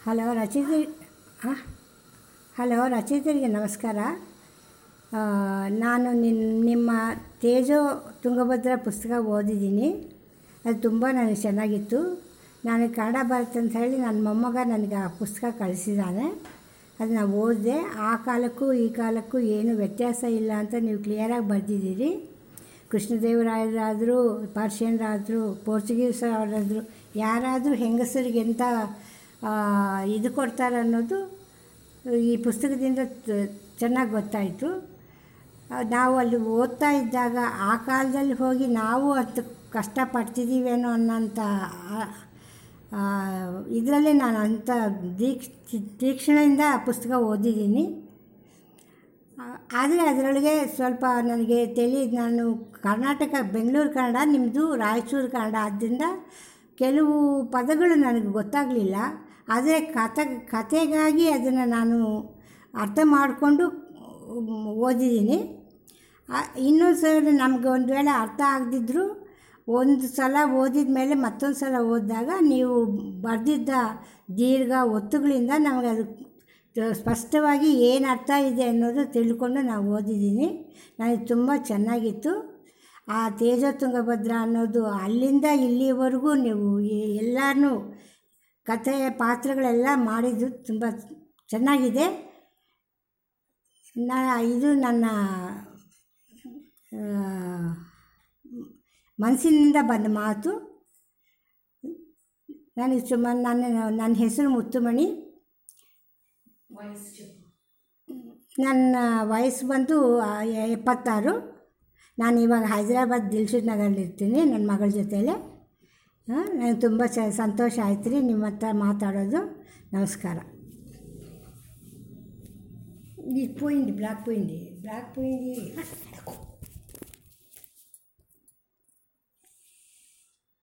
hello ರಚಿತ ಹಾಂ hello ರಚಿತರಿಗೆ ನಮಸ್ಕಾರ ಆ, ನಾನು ನಿನ್ನ ನಿಮ್ಮ ತೇಜೋ ತುಂಗಭದ್ರ ಪುಸ್ತಕ ಓದಿದ್ದೀನಿ ಅದು ತುಂಬ ನನಗೆ ಚೆನ್ನಾಗಿತ್ತು ನಾನು ಕನ್ನಡ ಬರುತ್ತೆ ಅಂತ ಹೇಳಿ ನನ್ನ ಮೊಮ್ಮಗ ನನಗೆ ಆ ಪುಸ್ತಕ ಕಳಿಸಿದ್ದಾನೆ ಅದನ್ನ ಓದಿದೆ ಆ ಕಾಲಕ್ಕೂ ಈ ಕಾಲಕ್ಕೂ ಏನು ವ್ಯತ್ಯಾಸ ಇಲ್ಲ ಅಂತ ನೀವು ಕ್ಲಿಯರಾಗಿ ಬರೆದಿದ್ದೀರಿ ಕೃಷ್ಣದೇವರಾಯರಾದರೂ ಪರ್ಷಿಯನ್ರಾದರು ಪೋರ್ಚುಗೀಸ್ ಅವರಾದರು ಯಾರಾದರೂ ಹೆಂಗಸರಿಗೆ ಎಂಥ ಆ, ಇದು ಕೊಡ್ತಾರೆ ಅನ್ನೋದು ಈ ಪುಸ್ತಕದಿಂದ ತ- ಚೆನ್ನಾಗಿ ಗೊತ್ತಾಯಿತು ಆ, ನಾವು ಅಲ್ಲಿ ಓದ್ತಾ ಇದ್ದಾಗ ಆ ಕಾಲದಲ್ಲಿ ಹೋಗಿ ನಾವು ಅಷ್ಟು ಕಷ್ಟಪಡ್ತಿದ್ದೀವೇನೋ ಅನ್ನೋಂಥ ಇದರಲ್ಲೇ ನಾನು ಅಂಥ ದೀಕ್ಷ ತೀಕ್ಷ್ಣೆಯಿಂದ ಆ ಪುಸ್ತಕ ಓದಿದ್ದೀನಿ ಆದರೆ ಅದರೊಳಗೆ ಸ್ವಲ್ಪ ನನಗೆ ತಿಳಿದು ನಾನು ಕರ್ನಾಟಕ ಬೆಂಗಳೂರು ಕನ್ನಡ ನಿಮ್ಮದು ರಾಯಚೂರು ಕನ್ನಡ ಆದ್ದರಿಂದ ಕೆಲವು ಪದಗಳು ನನಗೆ ಗೊತ್ತಾಗಲಿಲ್ಲ ಆದರೆ ಕತೆ ಕತೆಗಾಗಿ ಅದನ್ನು ನಾನು ಅರ್ಥ ಮಾಡಿಕೊಂಡು ಓದಿದ್ದೀನಿ ಆ- ಇನ್ನೊಂದು ಸಲ ನಮ್ಗೆ ಒಂದು ವೇಳೆ ಅರ್ಥ ಆಗದಿದ್ದರೂ ಒಂದು ಸಲ ಓದಿದ ಮೇಲೆ ಮತ್ತೊಂದು ಸಲ ಓದಿದಾಗ ನೀವು ಬರೆದಿದ್ದ ದೀರ್ಘ ಒತ್ತುಗಳಿಂದ ನಮಗೆ ಅದು ತ- ಸ್ಪಷ್ಟವಾಗಿ ಏನು ಅರ್ಥ ಇದೆ ಅನ್ನೋದು ತಿಳ್ಕೊಂಡು ನಾವು ಓದಿದ್ದೀನಿ ನನಗೆ ತುಂಬ ಚೆನ್ನಾಗಿತ್ತು ಆ ತೇಜ ತುಂಗಭದ್ರ ಅನ್ನೋದು ಅಲ್ಲಿಂದ ಇಲ್ಲಿವರೆಗೂ ನೀವು ಎಲ್ಲನೂ ಕಥೆಯ ಪಾತ್ರಗಳೆಲ್ಲ ಮಾಡಿದ್ದು ತುಂಬ ಚೆನ್ನಾಗಿದೆ ನಾ ಇದು ನನ್ನ ಆ, ಮನಸ್ಸಿನಿಂದ ಬಂದ ಮಾತು ನನಗೆ ಸುಮಾರು ನನ್ನ ನನ್ನ ಹೆಸರು ಮುತ್ತುಮಣಿ ನನ್ನ ವಯಸ್ಸು ಬಂದು ಆ, ಎಪ್ಪತ್ತಾರು ನಾನು ಇವಾಗ ಹೈದ್ರಾಬಾದ್ ದಿಲ್ಸುಖ್ ನಗರಲ್ಲಿರ್ತೀನಿ ನನ್ನ ಮಗಳ ಜೊತೆಲೆ ನನಗೆ ತುಂಬ ಚ ಸಂತೋಷ ಆಯ್ತು ರೀ ನಿಮ್ಮ ಹತ್ರ ಮಾತಾಡೋದು ನಮಸ್ಕಾರ ಇದು ಪೋಯಿಂಡಿ ಬ್ಲ್ಯಾಕ್ ಪೋಯಿಂಡಿ ಬ್ಲ್ಯಾಕ್ ಪೋಯಿಂಡಿ